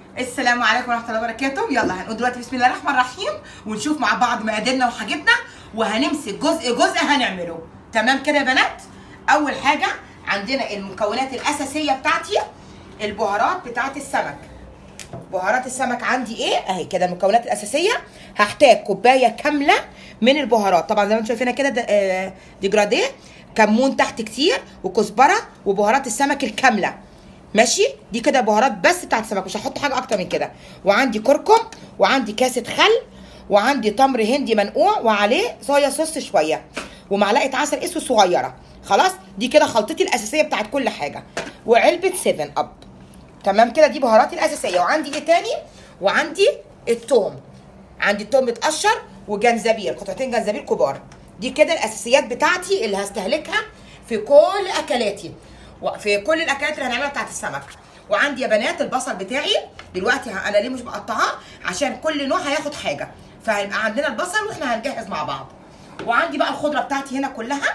السلام عليكم ورحمه الله وبركاته يلا هنقول دلوقتي بسم الله الرحمن الرحيم ونشوف مع بعض مقاديرنا وحاجتنا وهنمسك جزء جزء هنعمله تمام كده يا بنات اول حاجه عندنا المكونات الاساسيه بتاعتي البهارات بتاعت السمك بهارات السمك عندي ايه اهي كده المكونات الاساسيه هحتاج كوبايه كامله من البهارات طبعا زي ما انتم شايفينها كده ده- آه، ديجراديه كمون تحت كتير وكزبره وبهارات السمك الكامله ماشي دي كده بهارات بس بتاعت السمك مش هحط حاجه اكتر من كده وعندي كركم وعندي كاسه خل وعندي تمر هندي منقوع وعليه صويا صوص شويه ومعلقه عسل اسود صغيره خلاص دي كده خلطتي الاساسيه بتاعت كل حاجه وعلبه 7 اب تمام كده دي بهاراتي الاساسيه وعندي ايه تاني وعندي التوم عندي التوم متقشر وجنزبيل قطعتين جنزبيل كبار دي كده الاساسيات بتاعتي اللي هستهلكها في كل اكلاتي وفي كل الاكلات اللي هنعملها بتاعت السمك وعندي يا بنات البصل بتاعي دلوقتي ه- انا ليه مش مقطعاه عشان كل نوع هياخد حاجه فهيبقى عندنا البصل واحنا هنجهز مع بعض وعندي بقى الخضره بتاعتي هنا كلها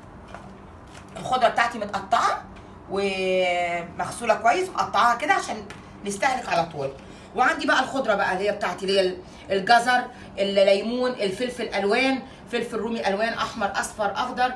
الخضره بتاعتي متقطعه ومغسوله كويس ومقطعاها كده عشان نستهلك على طول وعندي بقى الخضره بقى اللي هي بتاعتي اللي هي الجزر الليمون الفلفل الوان فلفل رومي الوان احمر اصفر اخضر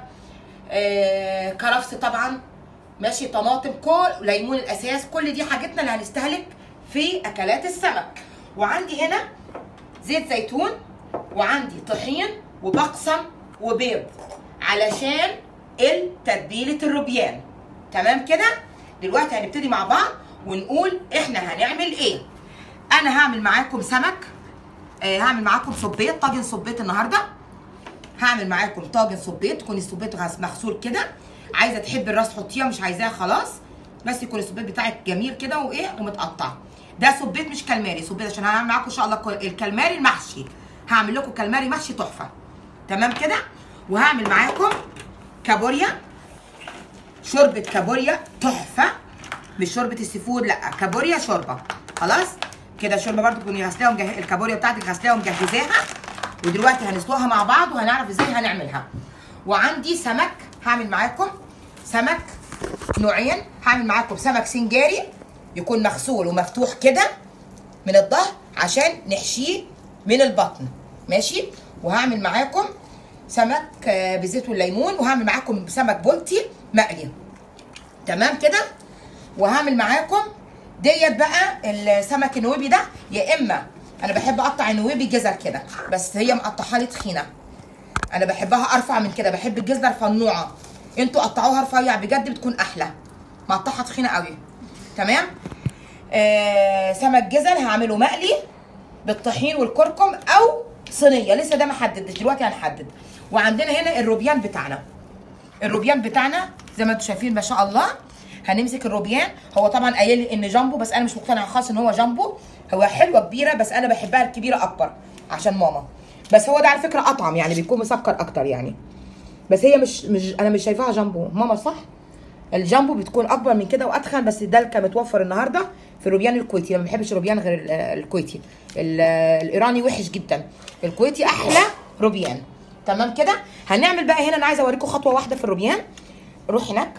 آه كرفس طبعا ماشي طماطم كل ليمون الاساس كل دي حاجتنا اللي هنستهلك في اكلات السمك وعندي هنا زيت زيتون وعندي طحين وبقسم وبيض علشان التتبيله الروبيان تمام كده دلوقتي هنبتدي مع بعض ونقول احنا هنعمل ايه انا هعمل معاكم سمك آه هعمل معاكم صبيط طاجن صبيط النهارده هعمل معاكم طاجن صبيط تكون الصبيط غاز مغسول كده عايزه تحبي الراس حطيها مش عايزاها خلاص بس يكون الصبيط بتاعك جميل كده وايه ومتقطع ده صبيط مش كالماري صبيط عشان هعمل معاكم ان شاء الله كل- الكالماري المحشي هعمل لكم كالماري محشي تحفه تمام كده وهعمل معاكم كابوريا شوربه كابوريا تحفه مش شوربه السيفود لا كابوريا شوربه خلاص كده الشوربه برضو تكوني غسلاها ومجه... الكابوريا بتاعتك غسلاها ومجهزاها ودلوقتي هنسلقها مع بعض وهنعرف ازاي هنعملها وعندي سمك هعمل معاكم سمك نوعين هعمل معاكم سمك سنجاري يكون مغسول ومفتوح كده من الظهر عشان نحشيه من البطن ماشي وهعمل معاكم سمك آه، بزيت والليمون وهعمل معاكم سمك بولتي مقلي تمام كده وهعمل معاكم ديت بقى السمك النويبي ده يا اما انا بحب اقطع النويبي جزر كده بس هي مقطعها لي تخينه انا بحبها ارفع من كده بحب الجزر فنوعه انتوا قطعوها رفيع بجد بتكون احلى مقطعها تخينه قوي تمام آه سمك جزر هعمله مقلي بالطحين والكركم او صينيه لسه ده ما حددتش دلوقتي هنحدد وعندنا هنا الروبيان بتاعنا الروبيان بتاعنا زي ما انتم شايفين ما شاء الله هنمسك الروبيان هو طبعا قايل لي ان جامبو بس انا مش مقتنعه خالص ان هو جامبو هو حلوه كبيره بس انا بحبها الكبيره اكبر عشان ماما بس هو ده على فكره اطعم يعني بيكون مسكر اكتر يعني بس هي مش مش انا مش شايفاها جامبو ماما صح الجامبو بتكون اكبر من كده واتخن بس ده اللي كان متوفر النهارده في الروبيان الكويتي انا ما بحبش الروبيان غير ال- الكويتي ال- الايراني وحش جدا الكويتي احلى روبيان تمام كده هنعمل بقى هنا انا عايزه اوريكم خطوه واحده في الروبيان روح هناك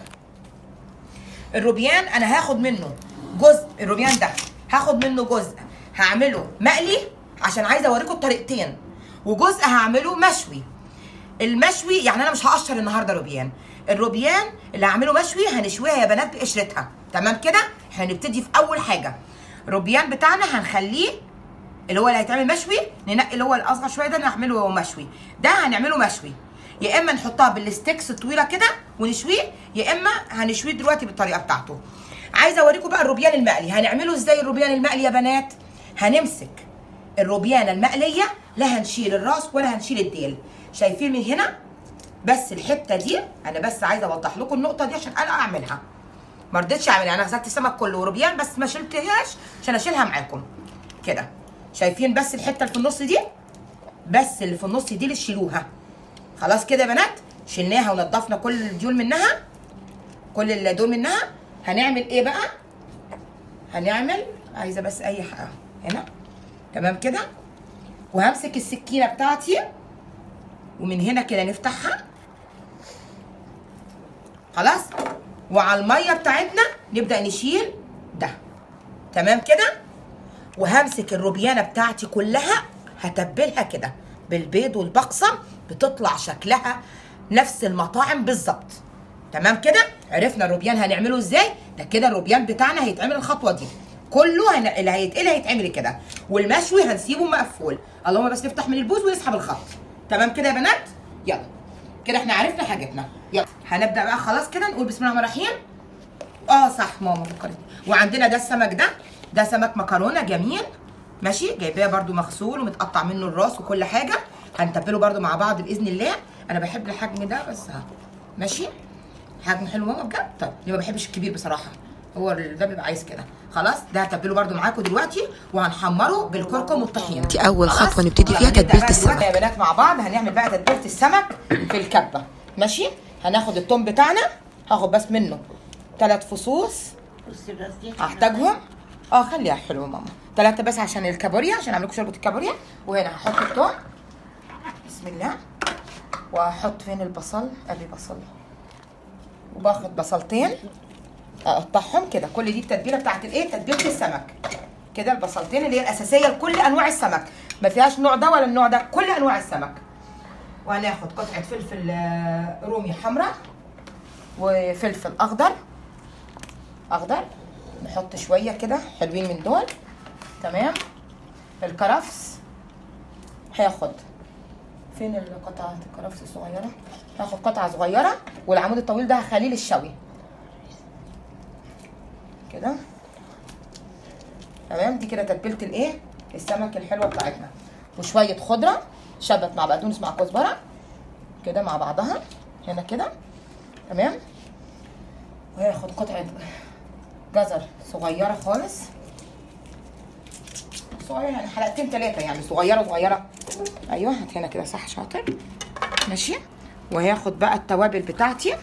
الروبيان انا هاخد منه جزء الروبيان ده هاخد منه جزء هعمله مقلي عشان عايزه اوريكم الطريقتين وجزء هعمله مشوي المشوي يعني انا مش هقشر النهارده روبيان الروبيان اللي هعمله مشوي هنشويها يا بنات بقشرتها تمام كده احنا هنبتدي في اول حاجه الروبيان بتاعنا هنخليه اللي هو اللي هيتعمل مشوي ننقي اللي هو الاصغر شويه ده نعمله مشوي ده هنعمله مشوي يا اما نحطها بالستيكس الطويله كده ونشويه يا اما هنشويه دلوقتي بالطريقه بتاعته عايزه اوريكم بقى الروبيان المقلي هنعمله ازاي الروبيان المقلي يا بنات هنمسك الروبيانه المقليه لا هنشيل الراس ولا هنشيل الديل شايفين من هنا بس الحته دي انا بس عايزه اوضح لكم النقطه دي عشان انا اعملها ما رضيتش اعملها انا غسلت السمك كله وروبيان بس ما شلتهاش عشان اشيلها معاكم كده شايفين بس الحته اللي في النص دي بس اللي في النص دي اللي تشيلوها خلاص كده يا بنات شلناها ونضفنا كل الديول منها كل الدول منها هنعمل ايه بقى هنعمل عايزه بس اي حاجه هنا تمام كده وهمسك السكينه بتاعتي ومن هنا كده نفتحها خلاص وعلى الميه بتاعتنا نبدا نشيل ده تمام كده وهمسك الروبيانه بتاعتي كلها هتبلها كده بالبيض والبقسم بتطلع شكلها نفس المطاعم بالظبط تمام كده عرفنا الروبيان هنعمله ازاي ده كده الروبيان بتاعنا هيتعمل الخطوه دي كله هن... اللي هيتقل هيتعمل كده والمشوي هنسيبه مقفول اللهم بس نفتح من البوز ونسحب الخط تمام كده يا بنات يلا كده احنا عرفنا حاجتنا يلا هنبدا بقى خلاص كده نقول بسم الله الرحمن الرحيم اه صح ماما فكرتني وعندنا ده السمك ده ده سمك مكرونه جميل ماشي جايباه برده مغسول ومتقطع منه الراس وكل حاجه هنتبله برده مع بعض باذن الله انا بحب الحجم ده بس ها ماشي حجم حلو ماما بجد طيب ليه ما بحبش الكبير بصراحه هو ده بيبقى عايز كده خلاص ده هتبله برده معاكم دلوقتي وهنحمره بالكركم والطحينه دي أول خلاص؟ خطوة نبتدي فيها يلا نبدأ تتبيلة بقى السمك. دلوقتي يا بنات مع بعض هنعمل بقى تتبيله السمك في الكبه ماشي هناخد التوم بتاعنا هاخد بس منه ثلاث فصوص هحتاجهم اه خليها حلوه ماما ثلاثة بس عشان الكابوريا عشان اعمل لكم شوربة الكابوريا وهنا هحط التوم بسم الله وهحط فين البصل ادي بصل وباخد بصلتين اقطعهم كده كل دي التتبيله بتاعت الايه تتبيله السمك كده البصلتين اللي هي الاساسيه لكل انواع السمك ما فيهاش نوع ده ولا النوع ده كل انواع السمك وهناخد قطعه فلفل آه، رومي حمراء وفلفل اخضر اخضر نحط شويه كده حلوين من دول تمام الكرفس هاخد فين القطعة الكرفس الصغيرة هاخد قطعة صغيرة والعمود الطويل ده هخليه للشوي كده تمام دي كده تتبيلة الايه السمك الحلوة بتاعتنا وشوية خضرة شبت مع بقدونس مع كزبرة كده مع بعضها هنا كده تمام وهاخد قطعة جزر صغيرة خالص صغيرة يعني حلقتين ثلاثة يعني صغيرة صغيرة أيوه هات هنا كده صح شاطر ماشي وهاخد بقى التوابل بتاعتي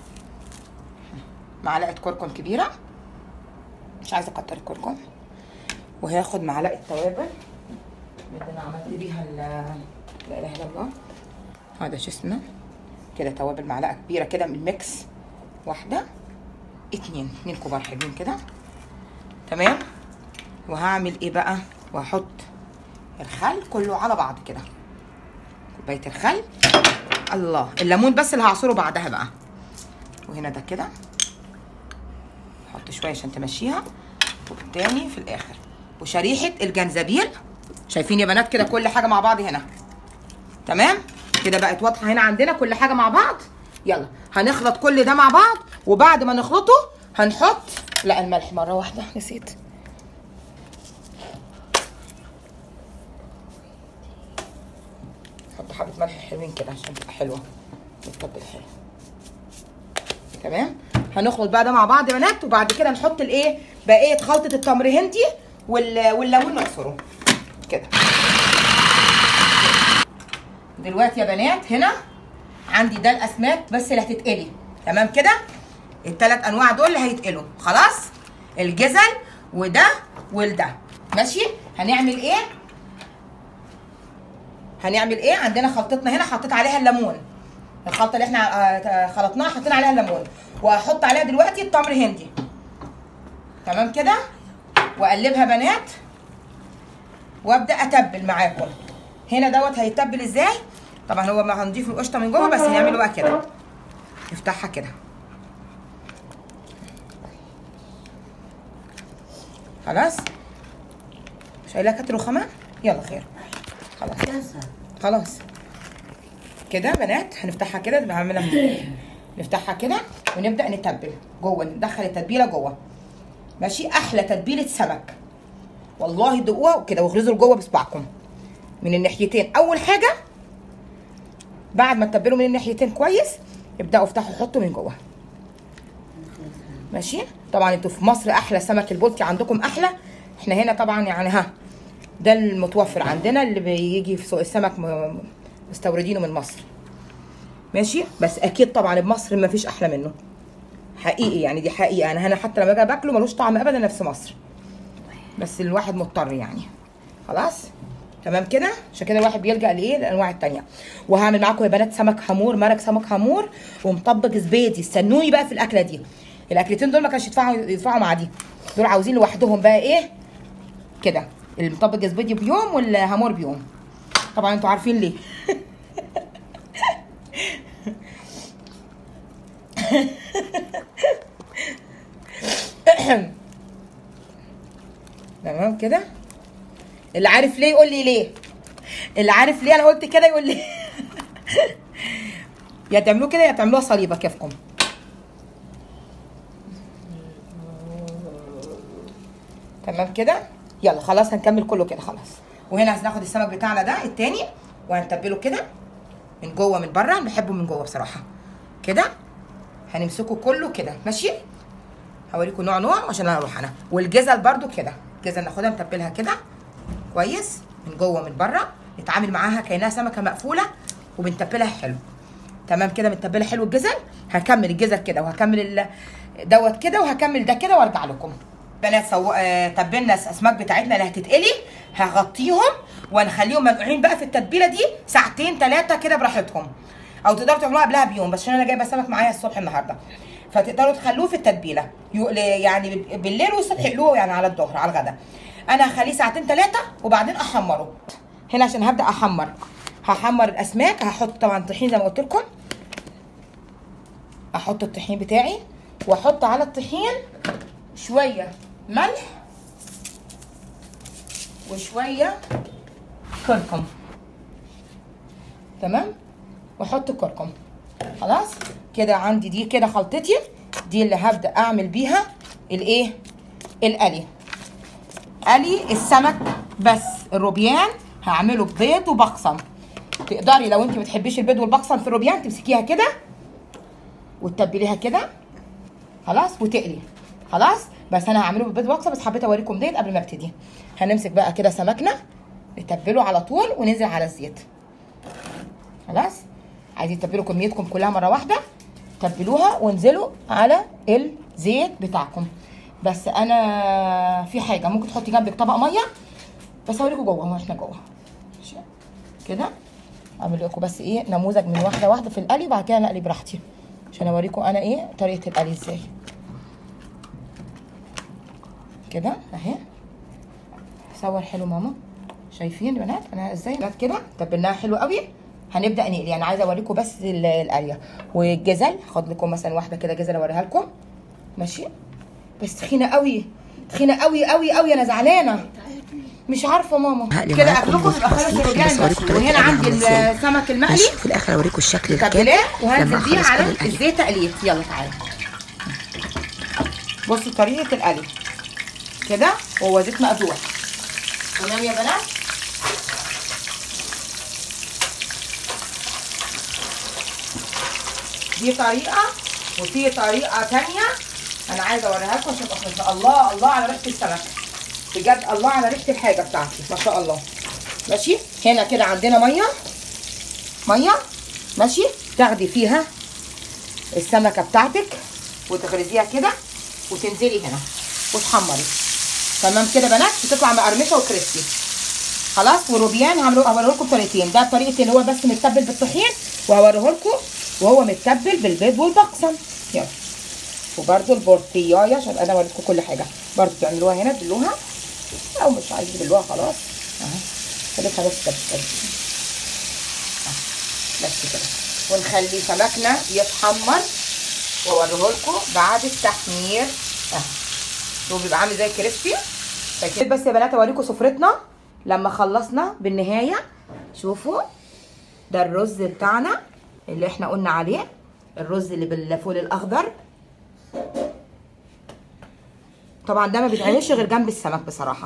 معلقة كركم كبيرة مش عايزة أكتر الكركم وهاخد معلقة توابل اللي أنا عملت بيها ال لا إله إلا الله هذا شو اسمه كده توابل معلقة كبيرة كده من الميكس واحدة اتنين اتنين كبار حلوين كده تمام وهعمل ايه بقى وهحط الخل كله على بعض كده كوبايه الخل الله الليمون بس اللي هعصره بعدها بقى وهنا ده كده احط شويه عشان تمشيها والتاني في الاخر وشريحه الجنزبيل شايفين يا بنات كده كل حاجه مع بعض هنا تمام كده بقت واضحه هنا عندنا كل حاجه مع بعض يلا هنخلط كل ده مع بعض وبعد ما نخلطه هنحط لا الملح مره واحده نسيت نحط حبه ملح حلوين كده عشان تبقى حلوه تتبل حلو تمام هنخلط بقى ده مع بعض يا بنات وبعد كده نحط الايه بقيه خلطه التمر هندي وال- والليمون نعصره كده دلوقتي يا بنات هنا عندي ده الاسماك بس اللي هتتقلي تمام كده الثلاث انواع دول اللي هيتقلوا خلاص الجزل وده والده ماشي هنعمل ايه هنعمل ايه عندنا خلطتنا هنا حطيت عليها الليمون الخلطه اللي احنا آه، خلطناها حطينا عليها الليمون وهحط عليها دلوقتي التمر هندي تمام كده واقلبها بنات وابدا اتبل معاكم هنا دوت هيتبل ازاي طبعا هو ما هنضيف له قشطه من جوه بس نعمله بقى كده نفتحها كده خلاص مش قايله كتر وخمه يلا خير خلاص خلاص كده بنات هنفتحها كده بعملها نفتحها كده ونبدا نتبل جوه ندخل التتبيله جوه ماشي احلى تتبيله سمك والله دقوها وكده واغرزوا لجوه بصبعكم من الناحيتين اول حاجه بعد ما تتبلوا من الناحيتين كويس ابداوا افتحوا حطوا من جوه ماشي طبعا انتوا في مصر احلى سمك البلطي عندكم احلى احنا هنا طبعا يعني ها ده المتوفر عندنا اللي بيجي في سوق السمك م- مستوردينه من مصر ماشي بس اكيد طبعا بمصر ما فيش احلى منه حقيقي يعني دي حقيقه انا هنا حتى لما باجي باكله ملوش طعم ابدا نفس مصر بس الواحد مضطر يعني خلاص تمام كده عشان كده الواحد بيلجا لايه للانواع التانية وهعمل معاكم يا بنات سمك هامور مرق سمك هامور ومطبق زبادي استنوني بقى في الاكله دي الاكلتين دول ما كانش يدفعوا يدفعوا مع دي دول عاوزين لوحدهم بقى ايه كده المطبق الزبادي بيوم والهامور بيوم طبعا انتوا عارفين ليه تمام كده اللي عارف ليه يقول لي ليه اللي عارف ليه انا قلت كده يقول لي يا تعملوه كده يا تعملوها صليبه كيفكم تمام كده يلا خلاص هنكمل كله كده خلاص وهنا هناخد السمك بتاعنا ده التاني وهنتبله كده من جوه من بره أنا بحبه من جوه بصراحه كده هنمسكه كله كده ماشي هوريكم نوع نوع عشان انا اروح انا والجزل برده كده الجزل ناخدها نتبلها كده كويس من جوه من بره نتعامل معاها كانها سمكه مقفوله وبنتبلها حلو تمام كده متبله حلو الجزل هكمل الجزل كده وهكمل ال... دوت كده وهكمل ده كده وارجع لكم بنات سو... آه... تبلنا الاسماك بتاعتنا اللي هتتقلي هغطيهم وهنخليهم منقوعين بقى في التتبيله دي ساعتين ثلاثه كده براحتهم او تقدروا تعملوها قبلها بيوم بس عشان انا جايبه سمك معايا الصبح النهارده فتقدروا تخلوه في التتبيله يقل... يعني بالليل والصبح يقلوه يعني على الظهر على الغدا انا هخليه ساعتين ثلاثه وبعدين احمره هنا عشان هبدا احمر هحمر الاسماك هحط طبعا طحين زي ما قلت لكم احط الطحين بتاعي واحط على الطحين شويه ملح وشويه كركم تمام واحط كركم خلاص كده عندي دي كده خلطتي دي اللي هبدا اعمل بيها الايه القلي قلي السمك بس الروبيان هعمله ببيض وبقسم تقدري لو انت ما بتحبيش البيض والبقسم في الروبيان تمسكيها كده وتتبليها كده خلاص وتقلي خلاص بس انا هعمله بالبيض والبقسم بس حبيت اوريكم ديت قبل ما ابتدي هنمسك بقى كده سمكنا نتبله على طول وننزل على الزيت خلاص عايزين تتبلوا كميتكم كلها مره واحده تبلوها وانزلوا على الزيت بتاعكم بس انا في حاجه ممكن تحطي جنبك طبق ميه بس هوريكم جوه ما احنا جوه ماشي كده اعمل لكم بس ايه نموذج من واحده واحده في القلي وبعد كده نقلي براحتي عشان اوريكم انا ايه طريقه القلي ازاي كده اهي صور حلو ماما شايفين يا بنات انا ازاي بنات كده تبلناها حلو قوي هنبدا نقلي يعني عايزه اوريكم بس القليه والجزل هاخد لكم مثلا واحده كده جزل اوريها لكم ماشي بس تخينه قوي تخينه قوي قوي قوي انا زعلانه مش عارفه ماما هقلي كده معاكم اكلكم بص- يبقى خلاص بص- الرجال بس أوريكم طريقة وهنا القلي عندي عاملة إزاي. السمك المقلي ماشي في الاخر اوريكم الشكل الكامل تبلاه لما وهنزل بيه أخلص على كل القلي. الزيت تقليت يلا تعالى بصوا طريقه القلي كده وهو زيت مقدوح تمام يا بنات دي طريقه وفي طريقه تانية انا عايزه اوريها لكم عشان تبقوا الله الله على ريحه السمك بجد الله على ريحه الحاجه بتاعتي ما شاء الله ماشي هنا كده عندنا ميه ميه ماشي تاخدي فيها السمكه بتاعتك وتغرزيها كده وتنزلي هنا وتحمري تمام كده بنات بتطلع مقرمشه وكريسبي خلاص والروبيان هعمله هوريه لكم طريقتين ده طريقه اللي هو بس متبل بالطحين وهوريه لكم وهو متبل بالبيض والبقسم يلا وبرده البورتيايه عشان انا وريتكم كل حاجه برده تعملوها هنا تبلوها او مش عايزين تبلوها خلاص اهي خليتها بس كده كده. أهي. بس كده ونخلي سمكنا يتحمر واوريه لكم بعد التحمير اهي هو بيبقى عامل زي الكريسبي فكده بس يا بنات اوريكم سفرتنا لما خلصنا بالنهايه شوفوا ده الرز بتاعنا اللي احنا قلنا عليه الرز اللي بالفول الاخضر طبعا ده ما بيتعملش غير جنب السمك بصراحه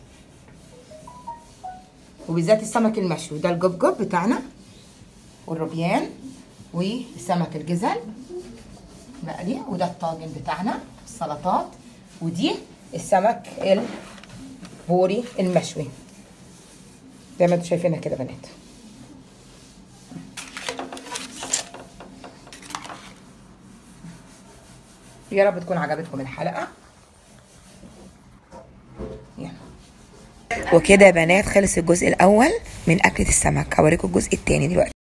وبالذات السمك المشوي ده الجبجب بتاعنا والروبيان والسمك الجزل مقلي وده الطاجن بتاعنا السلطات ودي السمك البوري المشوي زي ما انتم شايفينها كده بنات يا رب تكون عجبتكم الحلقه يلا وكده يا بنات خلص الجزء الاول من اكله السمك هوريكم الجزء الثاني دلوقتي